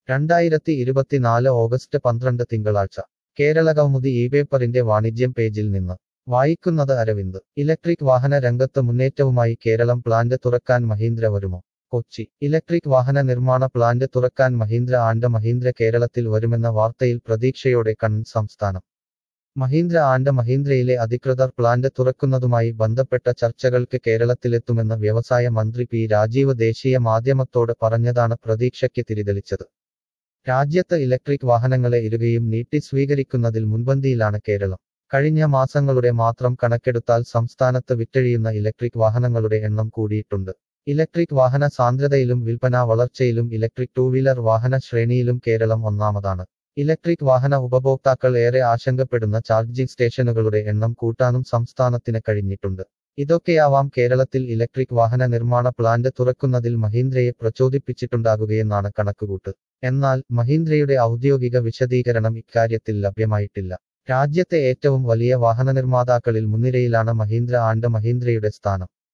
രണ്ടായിരത്തി ഇരുപത്തിനാല് ഓഗസ്റ്റ് പന്ത്രണ്ട് തിങ്കളാഴ്ച കേരള കൗമുദി ഈ പേപ്പറിന്റെ വാണിജ്യം പേജിൽ നിന്ന് വായിക്കുന്നത് അരവിന്ദ് ഇലക്ട്രിക് വാഹന രംഗത്ത് മുന്നേറ്റവുമായി കേരളം പ്ലാന്റ് തുറക്കാൻ മഹീന്ദ്ര വരുമോ കൊച്ചി ഇലക്ട്രിക് വാഹന നിർമ്മാണ പ്ലാന്റ് തുറക്കാൻ മഹീന്ദ്ര ആൻഡ് മഹീന്ദ്ര കേരളത്തിൽ വരുമെന്ന വാർത്തയിൽ പ്രതീക്ഷയോടെ കണ്ണൻ സംസ്ഥാനം മഹീന്ദ്ര ആൻഡ് മഹീന്ദ്രയിലെ അധികൃതർ പ്ലാന്റ് തുറക്കുന്നതുമായി ബന്ധപ്പെട്ട ചർച്ചകൾക്ക് കേരളത്തിലെത്തുമെന്ന് വ്യവസായ മന്ത്രി പി രാജീവ് ദേശീയ മാധ്യമത്തോട് പറഞ്ഞതാണ് പ്രതീക്ഷയ്ക്ക് തിരിതെളിച്ചത് രാജ്യത്ത് ഇലക്ട്രിക് വാഹനങ്ങളെ ഇരുകയും നീട്ടി സ്വീകരിക്കുന്നതിൽ മുൻപന്തിയിലാണ് കേരളം കഴിഞ്ഞ മാസങ്ങളുടെ മാത്രം കണക്കെടുത്താൽ സംസ്ഥാനത്ത് വിറ്റഴിയുന്ന ഇലക്ട്രിക് വാഹനങ്ങളുടെ എണ്ണം കൂടിയിട്ടുണ്ട് ഇലക്ട്രിക് വാഹന സാന്ദ്രതയിലും വിൽപ്പന വളർച്ചയിലും ഇലക്ട്രിക് ടൂ വീലർ വാഹന ശ്രേണിയിലും കേരളം ഒന്നാമതാണ് ഇലക്ട്രിക് വാഹന ഉപഭോക്താക്കൾ ഏറെ ആശങ്കപ്പെടുന്ന ചാർജിംഗ് സ്റ്റേഷനുകളുടെ എണ്ണം കൂട്ടാനും സംസ്ഥാനത്തിന് കഴിഞ്ഞിട്ടുണ്ട് ഇതൊക്കെയാവാം കേരളത്തിൽ ഇലക്ട്രിക് വാഹന നിർമ്മാണ പ്ലാന്റ് തുറക്കുന്നതിൽ മഹീന്ദ്രയെ പ്രചോദിപ്പിച്ചിട്ടുണ്ടാകുകയെന്നാണ് കണക്കുകൂട്ട് എന്നാൽ മഹീന്ദ്രയുടെ ഔദ്യോഗിക വിശദീകരണം ഇക്കാര്യത്തിൽ ലഭ്യമായിട്ടില്ല രാജ്യത്തെ ഏറ്റവും വലിയ വാഹന നിർമ്മാതാക്കളിൽ മുൻനിരയിലാണ് മഹീന്ദ്ര ആൻഡ് മഹീന്ദ്രയുടെ സ്ഥാനം